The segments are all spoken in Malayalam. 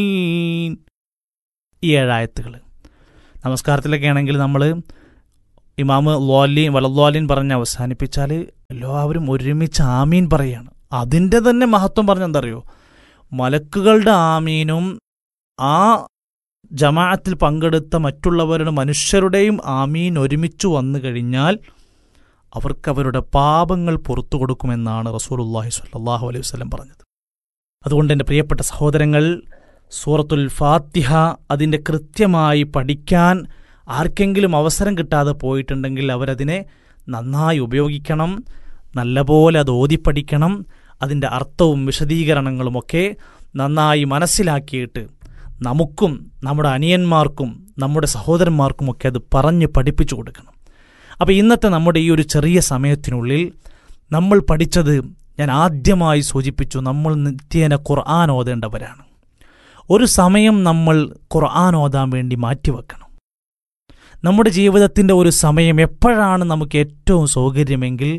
ഈ ഏഴായത്തുകൾ നമസ്കാരത്തിലൊക്കെ ആണെങ്കിൽ നമ്മൾ ഇമാമ് ലോലീൻ വലലോലിൻ പറഞ്ഞ് അവസാനിപ്പിച്ചാൽ എല്ലാവരും ഒരുമിച്ച് ആമീൻ പറയാണ് അതിൻ്റെ തന്നെ മഹത്വം പറഞ്ഞെന്താ അറിയോ മലക്കുകളുടെ ആമീനും ആ ജമാഅത്തിൽ പങ്കെടുത്ത മറ്റുള്ളവരുടെ മനുഷ്യരുടെയും ആമീൻ ഒരുമിച്ച് വന്നു കഴിഞ്ഞാൽ അവർക്ക് അവരുടെ പാപങ്ങൾ പുറത്തു കൊടുക്കുമെന്നാണ് റസൂലുല്ലാഹി സ്വല്ലല്ലാഹു അലൈഹി വസല്ലം പറഞ്ഞത് അതുകൊണ്ട് എൻ്റെ പ്രിയപ്പെട്ട സഹോദരങ്ങൾ സൂറത്തുൽ ഫാത്തിഹ അതിൻ്റെ കൃത്യമായി പഠിക്കാൻ ആർക്കെങ്കിലും അവസരം കിട്ടാതെ പോയിട്ടുണ്ടെങ്കിൽ അവരതിനെ നന്നായി ഉപയോഗിക്കണം നല്ലപോലെ അത് ഓതിപ്പഠിക്കണം അതിൻ്റെ അർത്ഥവും വിശദീകരണങ്ങളുമൊക്കെ നന്നായി മനസ്സിലാക്കിയിട്ട് നമുക്കും നമ്മുടെ അനിയന്മാർക്കും നമ്മുടെ സഹോദരന്മാർക്കുമൊക്കെ അത് പറഞ്ഞ് പഠിപ്പിച്ചു കൊടുക്കണം അപ്പോൾ ഇന്നത്തെ നമ്മുടെ ഈ ഒരു ചെറിയ സമയത്തിനുള്ളിൽ നമ്മൾ പഠിച്ചത് ഞാൻ ആദ്യമായി സൂചിപ്പിച്ചു നമ്മൾ നിത്യേന ഖുർആൻ ഓതേണ്ടവരാണ് ഒരു സമയം നമ്മൾ ഖുർആൻ ഓതാൻ വേണ്ടി മാറ്റിവെക്കണം നമ്മുടെ ജീവിതത്തിൻ്റെ ഒരു സമയം എപ്പോഴാണ് നമുക്ക് ഏറ്റവും സൗകര്യമെങ്കിൽ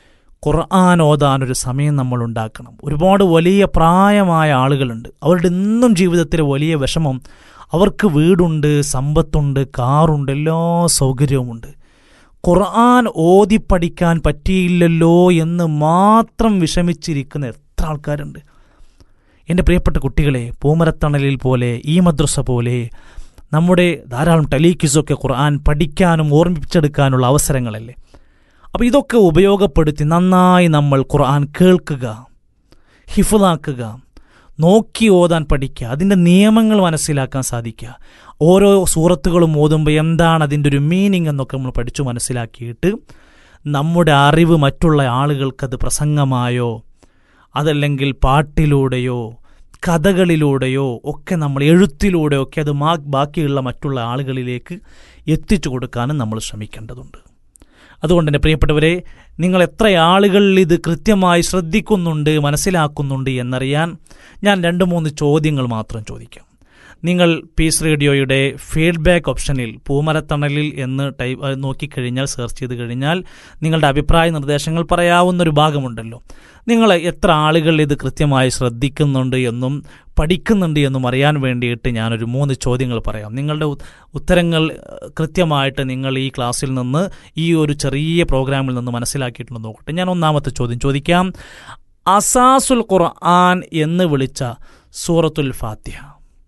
ഖുർആൻ ഓതാൻ ഒരു സമയം നമ്മൾ ഉണ്ടാക്കണം ഒരുപാട് വലിയ പ്രായമായ ആളുകളുണ്ട് അവരുടെ ഇന്നും ജീവിതത്തിലെ വലിയ വിഷമം അവർക്ക് വീടുണ്ട് സമ്പത്തുണ്ട് കാറുണ്ട് എല്ലാ സൗകര്യവുമുണ്ട് ഖുർആൻ ഓതി പഠിക്കാൻ പറ്റിയില്ലല്ലോ എന്ന് മാത്രം വിഷമിച്ചിരിക്കുന്ന എത്ര ആൾക്കാരുണ്ട് എൻ്റെ പ്രിയപ്പെട്ട കുട്ടികളെ പൂമരത്തണലിൽ പോലെ ഈ മദ്രസ പോലെ നമ്മുടെ ധാരാളം ടെലീക്യൂസൊക്കെ ഖുർആൻ പഠിക്കാനും ഓർമ്മിപ്പിച്ചെടുക്കാനുള്ള അവസരങ്ങളല്ലേ അപ്പോൾ ഇതൊക്കെ ഉപയോഗപ്പെടുത്തി നന്നായി നമ്മൾ ഖുർആൻ കേൾക്കുക ഹിഫലാക്കുക നോക്കി ഓതാൻ പഠിക്കുക അതിൻ്റെ നിയമങ്ങൾ മനസ്സിലാക്കാൻ സാധിക്കുക ഓരോ സൂറത്തുകളും ഓതുമ്പോൾ എന്താണ് അതിൻ്റെ ഒരു മീനിങ് എന്നൊക്കെ നമ്മൾ പഠിച്ചു മനസ്സിലാക്കിയിട്ട് നമ്മുടെ അറിവ് മറ്റുള്ള ആളുകൾക്കത് പ്രസംഗമായോ അതല്ലെങ്കിൽ പാട്ടിലൂടെയോ കഥകളിലൂടെയോ ഒക്കെ നമ്മൾ എഴുത്തിലൂടെയോ ഒക്കെ അത് മാ ബാക്കിയുള്ള മറ്റുള്ള ആളുകളിലേക്ക് എത്തിച്ചു കൊടുക്കാനും നമ്മൾ ശ്രമിക്കേണ്ടതുണ്ട് അതുകൊണ്ട് എൻ്റെ പ്രിയപ്പെട്ടവരെ നിങ്ങൾ എത്ര ആളുകൾ ഇത് കൃത്യമായി ശ്രദ്ധിക്കുന്നുണ്ട് മനസ്സിലാക്കുന്നുണ്ട് എന്നറിയാൻ ഞാൻ രണ്ട് മൂന്ന് ചോദ്യങ്ങൾ മാത്രം ചോദിക്കാം നിങ്ങൾ പീസ് റേഡിയോയുടെ ഫീഡ്ബാക്ക് ഓപ്ഷനിൽ പൂമരത്തണലിൽ എന്ന് ടൈപ്പ് നോക്കിക്കഴിഞ്ഞാൽ സെർച്ച് ചെയ്ത് കഴിഞ്ഞാൽ നിങ്ങളുടെ അഭിപ്രായ നിർദ്ദേശങ്ങൾ പറയാവുന്ന ഒരു ഭാഗമുണ്ടല്ലോ നിങ്ങൾ എത്ര ആളുകൾ ഇത് കൃത്യമായി ശ്രദ്ധിക്കുന്നുണ്ട് എന്നും പഠിക്കുന്നുണ്ട് എന്നും അറിയാൻ വേണ്ടിയിട്ട് ഞാനൊരു മൂന്ന് ചോദ്യങ്ങൾ പറയാം നിങ്ങളുടെ ഉത്തരങ്ങൾ കൃത്യമായിട്ട് നിങ്ങൾ ഈ ക്ലാസ്സിൽ നിന്ന് ഈ ഒരു ചെറിയ പ്രോഗ്രാമിൽ നിന്ന് മനസ്സിലാക്കിയിട്ടുണ്ടെന്ന് നോക്കട്ടെ ഞാൻ ഒന്നാമത്തെ ചോദ്യം ചോദിക്കാം അസാസുൽ ഖുർആൻ എന്ന് വിളിച്ച സൂറത്തുൽ ഫാത്തിഹ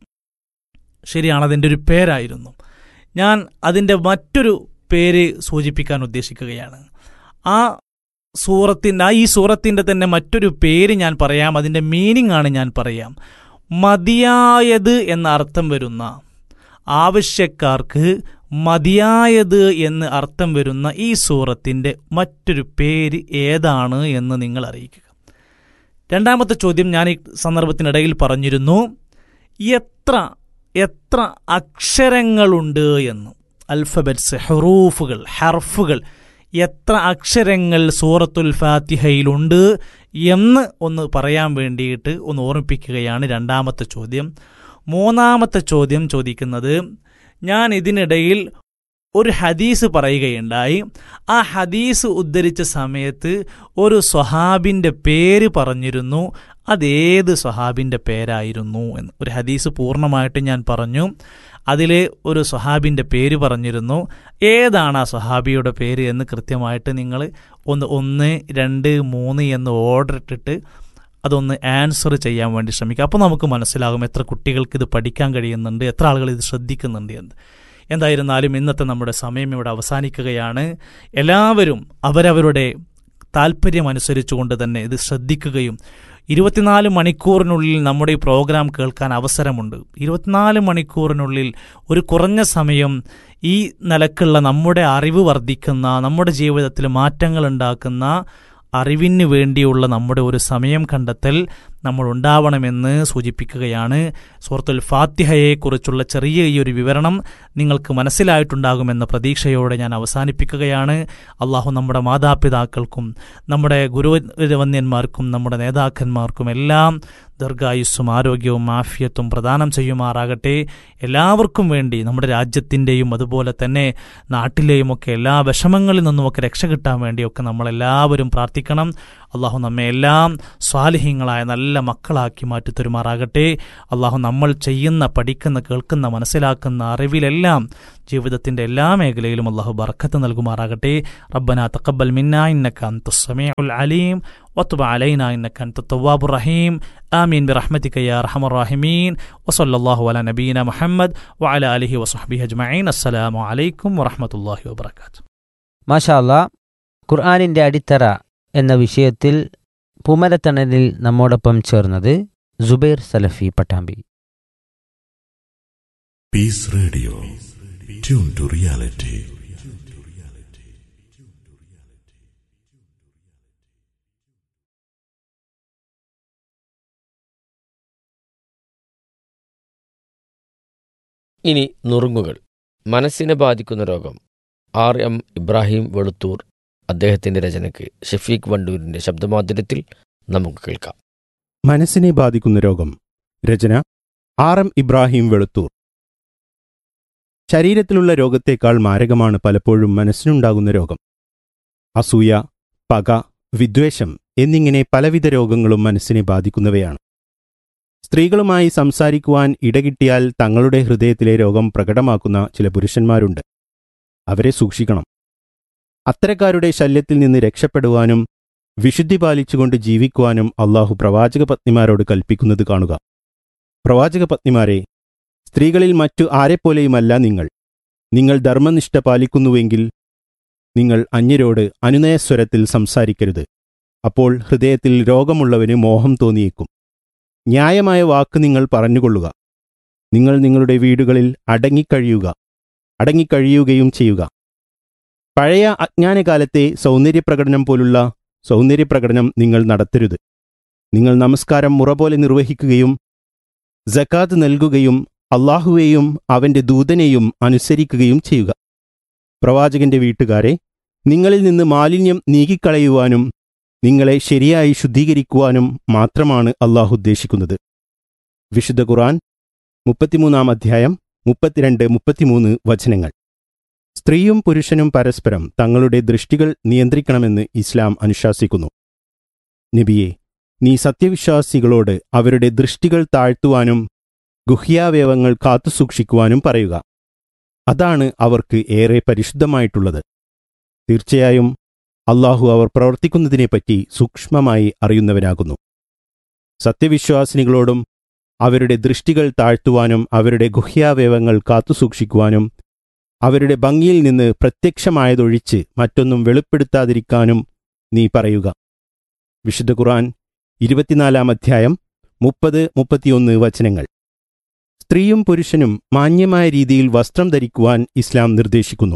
ശരിയാണ് അതിൻ്റെ ഒരു പേരായിരുന്നു ഞാൻ അതിൻ്റെ മറ്റൊരു പേര് സൂചിപ്പിക്കാൻ ഉദ്ദേശിക്കുകയാണ് ആ സൂറത്തിൻ്റെ ആ ഈ സൂറത്തിൻ്റെ തന്നെ മറ്റൊരു പേര് ഞാൻ പറയാം അതിൻ്റെ മീനിങ് ആണ് ഞാൻ പറയാം മതിയായത് എന്ന അർത്ഥം വരുന്ന ആവശ്യക്കാർക്ക് മതിയായത് എന്ന് അർത്ഥം വരുന്ന ഈ സൂറത്തിൻ്റെ മറ്റൊരു പേര് ഏതാണ് എന്ന് നിങ്ങൾ അറിയിക്കുക രണ്ടാമത്തെ ചോദ്യം ഞാൻ ഈ സന്ദർഭത്തിനിടയിൽ പറഞ്ഞിരുന്നു എത്ര എത്ര അക്ഷരങ്ങളുണ്ട് എന്ന് അൽഫബറ്റ്സ് ഹെറൂഫുകൾ ഹർഫുകൾ എത്ര അക്ഷരങ്ങൾ സൂറത്തുൽ ഫാത്തിഹയിലുണ്ട് എന്ന് ഒന്ന് പറയാൻ വേണ്ടിയിട്ട് ഒന്ന് ഓർമ്മിപ്പിക്കുകയാണ് രണ്ടാമത്തെ ചോദ്യം മൂന്നാമത്തെ ചോദ്യം ചോദിക്കുന്നത് ഞാൻ ഇതിനിടയിൽ ഒരു ഹദീസ് പറയുകയുണ്ടായി ആ ഹദീസ് ഉദ്ധരിച്ച സമയത്ത് ഒരു സ്വഹാബിൻ്റെ പേര് പറഞ്ഞിരുന്നു അതേത് സ്വഹാബിൻ്റെ പേരായിരുന്നു എന്ന് ഒരു ഹദീസ് പൂർണ്ണമായിട്ട് ഞാൻ പറഞ്ഞു അതിൽ ഒരു സ്വഹാബിൻ്റെ പേര് പറഞ്ഞിരുന്നു ഏതാണ് ആ സ്വഹാബിയുടെ പേര് എന്ന് കൃത്യമായിട്ട് നിങ്ങൾ ഒന്ന് ഒന്ന് രണ്ട് മൂന്ന് എന്ന് ഓർഡർ ഇട്ടിട്ട് അതൊന്ന് ആൻസർ ചെയ്യാൻ വേണ്ടി ശ്രമിക്കുക അപ്പോൾ നമുക്ക് മനസ്സിലാകും എത്ര കുട്ടികൾക്ക് ഇത് പഠിക്കാൻ കഴിയുന്നുണ്ട് എത്ര ആളുകൾ ഇത് ശ്രദ്ധിക്കുന്നുണ്ട് എന്ന് എന്തായിരുന്നാലും ഇന്നത്തെ നമ്മുടെ സമയം ഇവിടെ അവസാനിക്കുകയാണ് എല്ലാവരും അവരവരുടെ താല്പര്യമനുസരിച്ചുകൊണ്ട് തന്നെ ഇത് ശ്രദ്ധിക്കുകയും ഇരുപത്തിനാല് മണിക്കൂറിനുള്ളിൽ നമ്മുടെ ഈ പ്രോഗ്രാം കേൾക്കാൻ അവസരമുണ്ട് ഇരുപത്തിനാല് മണിക്കൂറിനുള്ളിൽ ഒരു കുറഞ്ഞ സമയം ഈ നിലക്കുള്ള നമ്മുടെ അറിവ് വർദ്ധിക്കുന്ന നമ്മുടെ ജീവിതത്തിൽ മാറ്റങ്ങൾ ഉണ്ടാക്കുന്ന അറിവിന് വേണ്ടിയുള്ള നമ്മുടെ ഒരു സമയം കണ്ടെത്തൽ നമ്മൾ ഉണ്ടാവണമെന്ന് സൂചിപ്പിക്കുകയാണ് സുഹൃത്തുൽ ഫാത്തിഹയെക്കുറിച്ചുള്ള ചെറിയ ഈ ഒരു വിവരണം നിങ്ങൾക്ക് മനസ്സിലായിട്ടുണ്ടാകുമെന്ന പ്രതീക്ഷയോടെ ഞാൻ അവസാനിപ്പിക്കുകയാണ് അള്ളാഹു നമ്മുടെ മാതാപിതാക്കൾക്കും നമ്മുടെ ഗുരുവന്യന്മാർക്കും നമ്മുടെ നേതാക്കന്മാർക്കും എല്ലാം ദീർഘായുസ്സും ആരോഗ്യവും ആഫിയത്തും പ്രദാനം ചെയ്യുമാറാകട്ടെ എല്ലാവർക്കും വേണ്ടി നമ്മുടെ രാജ്യത്തിൻ്റെയും അതുപോലെ തന്നെ നാട്ടിലെയും ഒക്കെ എല്ലാ വിഷമങ്ങളിൽ നിന്നുമൊക്കെ രക്ഷ കിട്ടാൻ വേണ്ടിയൊക്കെ നമ്മളെല്ലാവരും പ്രാർത്ഥിക്കണം അള്ളാഹു നമ്മെ എല്ലാം സ്വാലിഹ്യങ്ങളായ നല്ല മക്കളാക്കി മാറ്റി തരുമാറാകട്ടെ അള്ളാഹു നമ്മൾ ചെയ്യുന്ന പഠിക്കുന്ന കേൾക്കുന്ന മനസ്സിലാക്കുന്ന അറിവിലെല്ലാം ജീവിതത്തിൻ്റെ എല്ലാ മേഖലയിലും അള്ളാഹു ബർക്കത്ത് നൽകുമാറാകട്ടെ റബ്ബന തക്കബൽ മിന്ന ഇന്നക അന്ത സമീഉൽ അലീം വത്തുബ അലൈന ഇന്നക അന്ത തവ്വാബുർ റഹീം ആമീൻ ബിറഹ്മതിക യാ അർഹമർ റഹീമീൻ വസല്ലല്ലാഹു അലാ നബീന മുഹമ്മദ് വഅല ആലിഹി വസഹ്ബിഹി അജ്മഈൻ അസ്സലാമു അലൈക്കും വറഹ്മത്തുള്ളാഹി വബറകാതുഹു മാഷാ അല്ലാ ഖുർആാനിൻ്റെ അടിത്തറ എന്ന വിഷയത്തിൽ പൂമരത്തണലിൽ നമ്മോടൊപ്പം ചേർന്നത് ജുബൈർ സലഫി Pattambi Peace Radio. Tune to reality. ഇനി നുറുങ്ങുകൾ മനസ്സിനെ ബാധിക്കുന്ന രോഗം ആർ എം ഇബ്രാഹിം വെളുത്തൂർ അദ്ദേഹത്തിന്റെ രചനയ്ക്ക് ഷഫീഖ് വണ്ടൂരിന്റെ ശബ്ദമാധുര്യത്തിൽ നമുക്ക് കേൾക്കാം മനസ്സിനെ ബാധിക്കുന്ന രോഗം രചന ആർ എം ഇബ്രാഹിം വെളുത്തൂർ ശരീരത്തിലുള്ള രോഗത്തേക്കാൾ മാരകമാണ് പലപ്പോഴും മനസ്സിനുണ്ടാകുന്ന രോഗം അസൂയ പക വിദ്വേഷം എന്നിങ്ങനെ പലവിധ രോഗങ്ങളും മനസ്സിനെ ബാധിക്കുന്നവയാണ് സ്ത്രീകളുമായി സംസാരിക്കുവാൻ ഇടകിട്ടിയാൽ തങ്ങളുടെ ഹൃദയത്തിലെ രോഗം പ്രകടമാക്കുന്ന ചില പുരുഷന്മാരുണ്ട് അവരെ സൂക്ഷിക്കണം അത്തരക്കാരുടെ ശല്യത്തിൽ നിന്ന് രക്ഷപ്പെടുവാനും വിശുദ്ധി പാലിച്ചുകൊണ്ട് ജീവിക്കുവാനും അള്ളാഹു പ്രവാചക പത്നിമാരോട് കൽപ്പിക്കുന്നത് കാണുക പ്രവാചക പത്നിമാരെ സ്ത്രീകളിൽ മറ്റു ആരെപ്പോലെയുമല്ല നിങ്ങൾ നിങ്ങൾ ധർമ്മനിഷ്ഠ പാലിക്കുന്നുവെങ്കിൽ നിങ്ങൾ അന്യരോട് അനുനയസ്വരത്തിൽ സംസാരിക്കരുത് അപ്പോൾ ഹൃദയത്തിൽ രോഗമുള്ളവന് മോഹം തോന്നിയേക്കും ന്യായമായ വാക്ക് നിങ്ങൾ പറഞ്ഞുകൊള്ളുക നിങ്ങൾ നിങ്ങളുടെ വീടുകളിൽ അടങ്ങിക്കഴിയുക അടങ്ങിക്കഴിയുകയും ചെയ്യുക പഴയ അജ്ഞാനകാലത്തെ സൗന്ദര്യപ്രകടനം പോലുള്ള സൗന്ദര്യപ്രകടനം നിങ്ങൾ നടത്തരുത് നിങ്ങൾ നമസ്കാരം മുറ പോലെ നിർവഹിക്കുകയും ജക്കാത്ത് നൽകുകയും അള്ളാഹുവേയും അവന്റെ ദൂതനെയും അനുസരിക്കുകയും ചെയ്യുക പ്രവാചകന്റെ വീട്ടുകാരെ നിങ്ങളിൽ നിന്ന് മാലിന്യം നീക്കിക്കളയുവാനും നിങ്ങളെ ശരിയായി ശുദ്ധീകരിക്കുവാനും മാത്രമാണ് അള്ളാഹു ഉദ്ദേശിക്കുന്നത് വിശുദ്ധ ഖുർആൻ മുപ്പത്തിമൂന്നാം അധ്യായം മുപ്പത്തിരണ്ട് മുപ്പത്തിമൂന്ന് വചനങ്ങൾ സ്ത്രീയും പുരുഷനും പരസ്പരം തങ്ങളുടെ ദൃഷ്ടികൾ നിയന്ത്രിക്കണമെന്ന് ഇസ്ലാം അനുശാസിക്കുന്നു നബിയെ നീ സത്യവിശ്വാസികളോട് അവരുടെ ദൃഷ്ടികൾ താഴ്ത്തുവാനും ഗുഹ്യാവയവങ്ങൾ കാത്തുസൂക്ഷിക്കുവാനും പറയുക അതാണ് അവർക്ക് ഏറെ പരിശുദ്ധമായിട്ടുള്ളത് തീർച്ചയായും അള്ളാഹു അവർ പ്രവർത്തിക്കുന്നതിനെപ്പറ്റി സൂക്ഷ്മമായി അറിയുന്നവനാകുന്നു സത്യവിശ്വാസിനികളോടും അവരുടെ ദൃഷ്ടികൾ താഴ്ത്തുവാനും അവരുടെ ഗുഹ്യാവയവങ്ങൾ കാത്തുസൂക്ഷിക്കുവാനും അവരുടെ ഭംഗിയിൽ നിന്ന് പ്രത്യക്ഷമായതൊഴിച്ച് മറ്റൊന്നും വെളിപ്പെടുത്താതിരിക്കാനും നീ പറയുക വിശുദ്ധ ഖുർആൻ ഇരുപത്തിനാലാം അധ്യായം മുപ്പത് മുപ്പത്തിയൊന്ന് വചനങ്ങൾ സ്ത്രീയും പുരുഷനും മാന്യമായ രീതിയിൽ വസ്ത്രം ധരിക്കുവാൻ ഇസ്ലാം നിർദ്ദേശിക്കുന്നു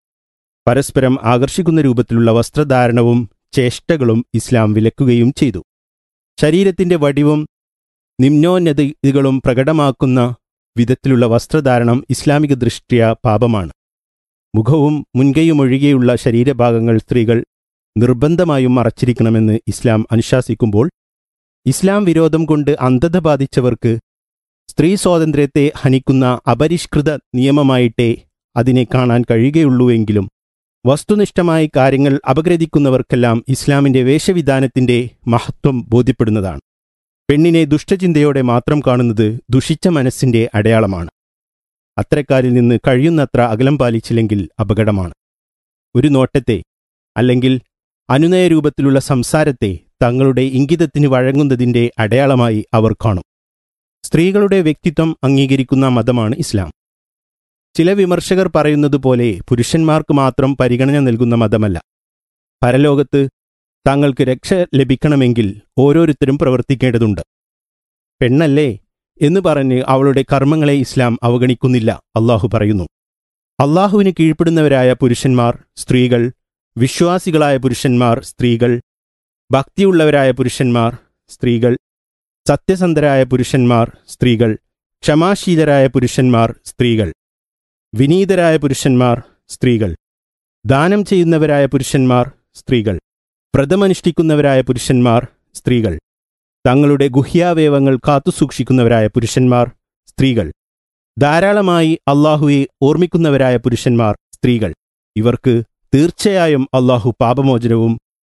പരസ്പരം ആകർഷിക്കുന്ന രൂപത്തിലുള്ള വസ്ത്രധാരണവും ചേഷ്ടകളും ഇസ്ലാം വിലക്കുകയും ചെയ്തു ശരീരത്തിന്റെ വടിവും നിമ്നോന്നതികളും പ്രകടമാക്കുന്ന വിധത്തിലുള്ള വസ്ത്രധാരണം ഇസ്ലാമിക ദൃഷ്ട്യാ പാപമാണ് മുഖവും മുൻകൈയുമൊഴികെയുള്ള ശരീരഭാഗങ്ങൾ സ്ത്രീകൾ നിർബന്ധമായും മറച്ചിരിക്കണമെന്ന് ഇസ്ലാം അനുശാസിക്കുമ്പോൾ ഇസ്ലാം വിരോധം കൊണ്ട് അന്ധത ബാധിച്ചവർക്ക് സ്ത്രീ സ്വാതന്ത്ര്യത്തെ ഹനിക്കുന്ന അപരിഷ്കൃത നിയമമായിട്ടേ അതിനെ കാണാൻ കഴിയുകയുള്ളൂവെങ്കിലും വസ്തുനിഷ്ഠമായി കാര്യങ്ങൾ അപഗ്രഥിക്കുന്നവർക്കെല്ലാം ഇസ്ലാമിന്റെ വേഷവിധാനത്തിന്റെ മഹത്വം ബോധ്യപ്പെടുന്നതാണ് പെണ്ണിനെ ദുഷ്ടചിന്തയോടെ മാത്രം കാണുന്നത് ദുഷിച്ച മനസ്സിന്റെ അടയാളമാണ് അത്തരക്കാരിൽ നിന്ന് കഴിയുന്നത്ര അകലം പാലിച്ചില്ലെങ്കിൽ അപകടമാണ് ഒരു നോട്ടത്തെ അല്ലെങ്കിൽ അനുനയ രൂപത്തിലുള്ള സംസാരത്തെ തങ്ങളുടെ ഇംഗിതത്തിന് വഴങ്ങുന്നതിന്റെ അടയാളമായി അവർ കാണും സ്ത്രീകളുടെ വ്യക്തിത്വം അംഗീകരിക്കുന്ന മതമാണ് ഇസ്ലാം ചില വിമർശകർ പറയുന്നത് പോലെ പുരുഷന്മാർക്ക് മാത്രം പരിഗണന നൽകുന്ന മതമല്ല പരലോകത്ത് താങ്കൾക്ക് രക്ഷ ലഭിക്കണമെങ്കിൽ ഓരോരുത്തരും പ്രവർത്തിക്കേണ്ടതുണ്ട് പെണ്ണല്ലേ എന്ന് പറഞ്ഞ് അവളുടെ കർമ്മങ്ങളെ ഇസ്ലാം അവഗണിക്കുന്നില്ല അള്ളാഹു പറയുന്നു അള്ളാഹുവിന് കീഴ്പ്പെടുന്നവരായ പുരുഷന്മാർ സ്ത്രീകൾ വിശ്വാസികളായ പുരുഷന്മാർ സ്ത്രീകൾ ഭക്തിയുള്ളവരായ പുരുഷന്മാർ സ്ത്രീകൾ സത്യസന്ധരായ പുരുഷന്മാർ സ്ത്രീകൾ ക്ഷമാശീലരായ പുരുഷന്മാർ സ്ത്രീകൾ വിനീതരായ പുരുഷന്മാർ സ്ത്രീകൾ ദാനം ചെയ്യുന്നവരായ പുരുഷന്മാർ സ്ത്രീകൾ വ്രതമനുഷ്ഠിക്കുന്നവരായ പുരുഷന്മാർ സ്ത്രീകൾ തങ്ങളുടെ ഗുഹ്യാവയവങ്ങൾ കാത്തുസൂക്ഷിക്കുന്നവരായ പുരുഷന്മാർ സ്ത്രീകൾ ധാരാളമായി അള്ളാഹുവെ ഓർമ്മിക്കുന്നവരായ പുരുഷന്മാർ സ്ത്രീകൾ ഇവർക്ക് തീർച്ചയായും അള്ളാഹു പാപമോചനവും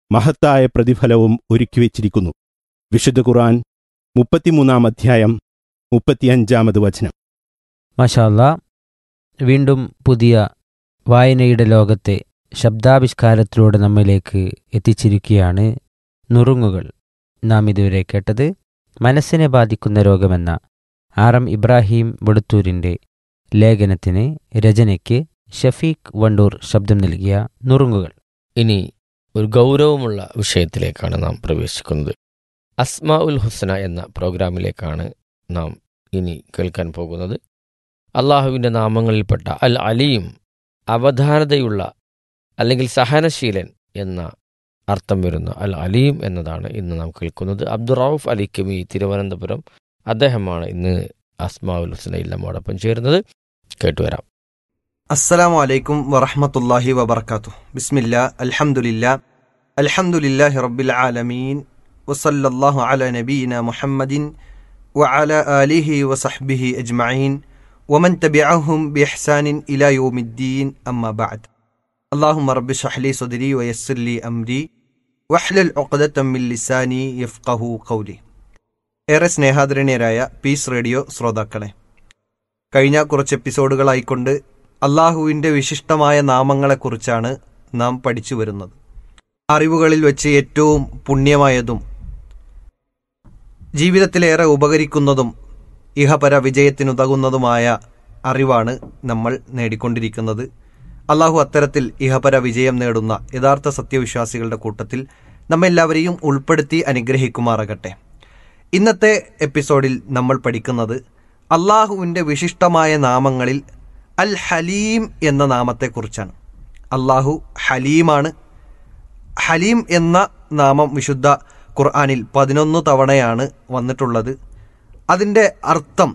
മഹത്തായ പ്രതിഫലവും ഒരുക്കിവെച്ചിരിക്കുന്നു വിശുദ്ധ ഖുർആൻ മുപ്പത്തിമൂന്നാം അധ്യായം മുപ്പത്തിയഞ്ചാമത് വചനം മാഷാല്ല വീണ്ടും പുതിയ വായനയുടെ ലോകത്തെ ശബ്ദാവിഷ്കാരത്തിലൂടെ നമ്മിലേക്ക് എത്തിച്ചിരിക്കുകയാണ് നുറുങ്ങുകൾ നാം ഇതുവരെ കേട്ടത് മനസ്സിനെ ബാധിക്കുന്ന രോഗമെന്ന ആർ എം ഇബ്രാഹിം വെളുത്തൂരിൻ്റെ ലേഖനത്തിന് രചനയ്ക്ക് ഷഫീഖ് വണ്ടൂർ ശബ്ദം നൽകിയ നുറുങ്ങുകൾ ഇനി ഒരു ഗൗരവമുള്ള വിഷയത്തിലേക്കാണ് നാം പ്രവേശിക്കുന്നത് അസ്മാ ഉൽ ഹുസ്ന എന്ന പ്രോഗ്രാമിലേക്കാണ് നാം ഇനി കേൾക്കാൻ പോകുന്നത് അള്ളാഹുവിൻ്റെ നാമങ്ങളിൽപ്പെട്ട അൽ അലിയും അവധാനതയുള്ള അല്ലെങ്കിൽ സഹനശീലൻ എന്ന അർത്ഥം വരുന്ന അൽ അലീം എന്നതാണ് ഇന്ന് നാം കേൾക്കുന്നത് അബ്ദുറൌഫ് അലി കമി തിരുവനന്തപുരം അദ്ദേഹമാണ് ഇന്ന് അസ്മാ ഉൽ ഹുസ്നയിൽ നമ്മോടൊപ്പം ചേരുന്നത് കേട്ടുവരാം അസ്സലാമു അലൈക്കും വറഹ്മത്തുള്ളാഹി വബർക്കാത്തു ബിസ്മില്ലാ അൽഹംദുലില്ലാ അൽഹംദുലില്ലാഹി റബ്ബിൽ ആലമീൻ വസല്ലല്ലാഹു അലാ നബീന മുഹമ്മദിൻ വഅല ആലിഹി വസഹ്ബിഹി അജ്മഈൻ വമൻ തബിഅഹും ബിഇഹ്സാനിൻ ഇലാ യൗമിദ്ദീൻ അമ്മാ ബഅദ് اللهم رب اشرح لي صدري ويسر لي أمري واحلل عقدة من لساني يفقه قولي ഏറെ സ്നേഹാദരണീയരായ പീസ് റേഡിയോ ശ്രോതാക്കളെ കഴിഞ്ഞ കുറച്ച് എപ്പിസോഡുകളായിക്കൊണ്ട് അള്ളാഹുവിൻ്റെ വിശിഷ്ടമായ നാമങ്ങളെക്കുറിച്ചാണ് നാം പഠിച്ചു വരുന്നത് അറിവുകളിൽ വെച്ച് ഏറ്റവും പുണ്യമായതും ജീവിതത്തിലേറെ ഉപകരിക്കുന്നതും ഇഹപര വിജയത്തിനുതകുന്നതുമായ അറിവാണ് നമ്മൾ നേടിക്കൊണ്ടിരിക്കുന്നത് അള്ളാഹു അത്തരത്തിൽ ഇഹപര വിജയം നേടുന്ന യഥാർത്ഥ സത്യവിശ്വാസികളുടെ കൂട്ടത്തിൽ നമ്മെല്ലാവരെയും ഉൾപ്പെടുത്തി അനുഗ്രഹിക്കുമാറാകട്ടെ ഇന്നത്തെ എപ്പിസോഡിൽ നമ്മൾ പഠിക്കുന്നത് അള്ളാഹുവിൻ്റെ വിശിഷ്ടമായ നാമങ്ങളിൽ അൽ ഹലീം എന്ന നാമത്തെക്കുറിച്ചാണ് അള്ളാഹു ഹലീമാണ് ഹലീം എന്ന നാമം വിശുദ്ധ ഖുർആാനിൽ പതിനൊന്ന് തവണയാണ് വന്നിട്ടുള്ളത് അതിൻ്റെ അർത്ഥം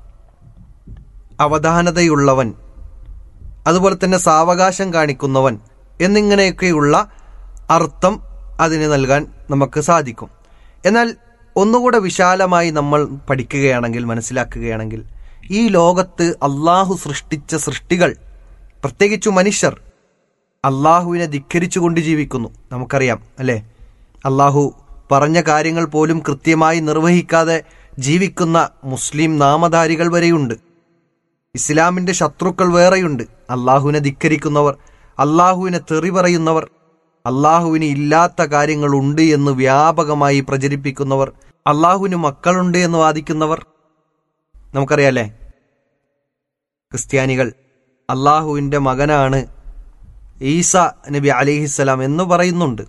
അവധാനതയുള്ളവൻ അതുപോലെ തന്നെ സാവകാശം കാണിക്കുന്നവൻ എന്നിങ്ങനെയൊക്കെയുള്ള അർത്ഥം അതിന് നൽകാൻ നമുക്ക് സാധിക്കും എന്നാൽ ഒന്നുകൂടെ വിശാലമായി നമ്മൾ പഠിക്കുകയാണെങ്കിൽ മനസ്സിലാക്കുകയാണെങ്കിൽ ഈ ലോകത്ത് അള്ളാഹു സൃഷ്ടിച്ച സൃഷ്ടികൾ പ്രത്യേകിച്ചു മനുഷ്യർ അള്ളാഹുവിനെ ധിക്കരിച്ചുകൊണ്ട് ജീവിക്കുന്നു നമുക്കറിയാം അല്ലേ അള്ളാഹു പറഞ്ഞ കാര്യങ്ങൾ പോലും കൃത്യമായി നിർവഹിക്കാതെ ജീവിക്കുന്ന മുസ്ലിം നാമധാരികൾ വരെയുണ്ട് ഇസ്ലാമിന്റെ ശത്രുക്കൾ വേറെയുണ്ട് അള്ളാഹുവിനെ ധിക്കരിക്കുന്നവർ അള്ളാഹുവിനെ തെറി പറയുന്നവർ അള്ളാഹുവിന് ഇല്ലാത്ത കാര്യങ്ങളുണ്ട് എന്ന് വ്യാപകമായി പ്രചരിപ്പിക്കുന്നവർ അള്ളാഹുവിന് മക്കളുണ്ട് എന്ന് വാദിക്കുന്നവർ നമുക്കറിയാലേ ക്രിസ്ത്യാനികൾ അള്ളാഹുവിൻ്റെ മകനാണ് ഈസ നബി അലിഹിസ്സലാം എന്ന് പറയുന്നുണ്ട്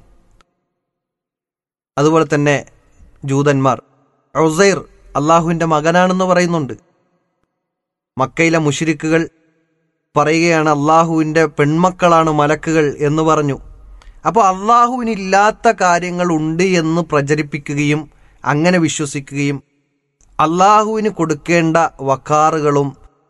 അതുപോലെ തന്നെ ജൂതന്മാർ ഔസൈർ അള്ളാഹുവിൻ്റെ മകനാണെന്ന് പറയുന്നുണ്ട് മക്കയിലെ മുഷിരിക്കുകൾ പറയുകയാണ് അള്ളാഹുവിൻ്റെ പെൺമക്കളാണ് മലക്കുകൾ എന്ന് പറഞ്ഞു അപ്പോൾ അള്ളാഹുവിനില്ലാത്ത കാര്യങ്ങൾ ഉണ്ട് എന്ന് പ്രചരിപ്പിക്കുകയും അങ്ങനെ വിശ്വസിക്കുകയും അള്ളാഹുവിന് കൊടുക്കേണ്ട വക്കാറുകളും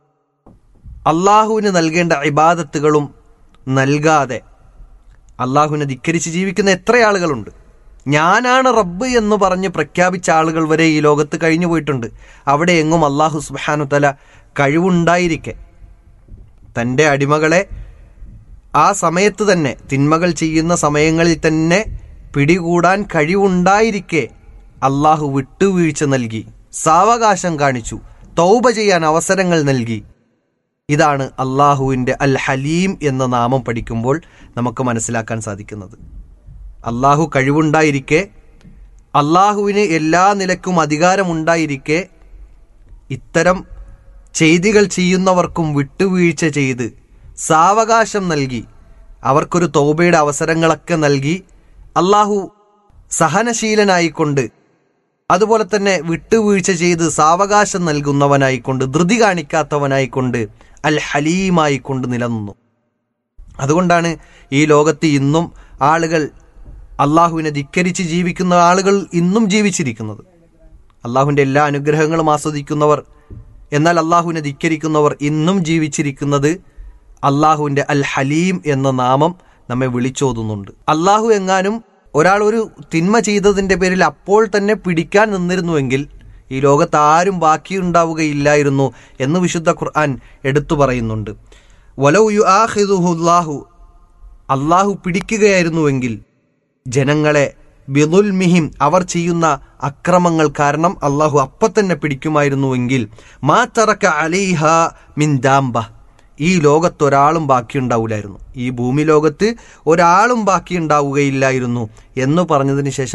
അള്ളാഹുവിന് നൽകേണ്ട ഇബാദത്തുകളും നൽകാതെ അള്ളാഹുവിനെ ധിക്കരിച്ച് ജീവിക്കുന്ന എത്ര ആളുകളുണ്ട് ഞാനാണ് റബ്ബ് എന്ന് പറഞ്ഞ് പ്രഖ്യാപിച്ച ആളുകൾ വരെ ഈ ലോകത്ത് കഴിഞ്ഞു പോയിട്ടുണ്ട് അവിടെ എങ്ങും അള്ളാഹു സുബാനു തല കഴിവുണ്ടായിരിക്കെ തൻ്റെ അടിമകളെ ആ സമയത്ത് തന്നെ തിന്മകൾ ചെയ്യുന്ന സമയങ്ങളിൽ തന്നെ പിടികൂടാൻ കഴിവുണ്ടായിരിക്കെ അള്ളാഹു വിട്ടുവീഴ്ച നൽകി സാവകാശം കാണിച്ചു തൗബ ചെയ്യാൻ അവസരങ്ങൾ നൽകി ഇതാണ് അള്ളാഹുവിൻ്റെ അൽ ഹലീം എന്ന നാമം പഠിക്കുമ്പോൾ നമുക്ക് മനസ്സിലാക്കാൻ സാധിക്കുന്നത് അള്ളാഹു കഴിവുണ്ടായിരിക്കെ അള്ളാഹുവിന് എല്ലാ നിലക്കും അധികാരമുണ്ടായിരിക്കെ ഇത്തരം ചെയ്തികൾ ചെയ്യുന്നവർക്കും വിട്ടുവീഴ്ച ചെയ്ത് സാവകാശം നൽകി അവർക്കൊരു തൗബയുടെ അവസരങ്ങളൊക്കെ നൽകി അള്ളാഹു സഹനശീലനായിക്കൊണ്ട് അതുപോലെ തന്നെ വിട്ടുവീഴ്ച ചെയ്ത് സാവകാശം നൽകുന്നവനായിക്കൊണ്ട് ധൃതി കാണിക്കാത്തവനായിക്കൊണ്ട് അൽ ഹലീമായിക്കൊണ്ട് നിലനിന്നു അതുകൊണ്ടാണ് ഈ ലോകത്ത് ഇന്നും ആളുകൾ അള്ളാഹുവിനെ ധിക്കരിച്ച് ജീവിക്കുന്ന ആളുകൾ ഇന്നും ജീവിച്ചിരിക്കുന്നത് അള്ളാഹുവിൻ്റെ എല്ലാ അനുഗ്രഹങ്ങളും ആസ്വദിക്കുന്നവർ എന്നാൽ അള്ളാഹുവിനെ ധിക്കരിക്കുന്നവർ ഇന്നും ജീവിച്ചിരിക്കുന്നത് അള്ളാഹുവിൻ്റെ അൽ ഹലീം എന്ന നാമം നമ്മെ വിളിച്ചോതുന്നുണ്ട് അള്ളാഹു എങ്ങാനും ഒരാൾ ഒരു തിന്മ ചെയ്തതിൻ്റെ പേരിൽ അപ്പോൾ തന്നെ പിടിക്കാൻ നിന്നിരുന്നുവെങ്കിൽ ഈ ലോകത്ത് ആരും ബാക്കിയുണ്ടാവുകയില്ലായിരുന്നു എന്ന് വിശുദ്ധ ഖുർആൻ എടുത്തു പറയുന്നുണ്ട് വലൗ യു ആഹിദുഹുല്ലാഹു അള്ളാഹു പിടിക്കുകയായിരുന്നുവെങ്കിൽ ജനങ്ങളെ ബിദുൽമിഹിം അവർ ചെയ്യുന്ന അക്രമങ്ങൾ കാരണം അള്ളാഹു അപ്പം തന്നെ പിടിക്കുമായിരുന്നുവെങ്കിൽ മാ തറക്ക അലൈഹ മിൻ ദാംബ ഈ ലോകത്തൊരാളും ബാക്കിയുണ്ടാവില്ലായിരുന്നു ഈ ഭൂമി ലോകത്ത് ഒരാളും ബാക്കിയുണ്ടാവുകയില്ലായിരുന്നു എന്ന് പറഞ്ഞതിന് ശേഷം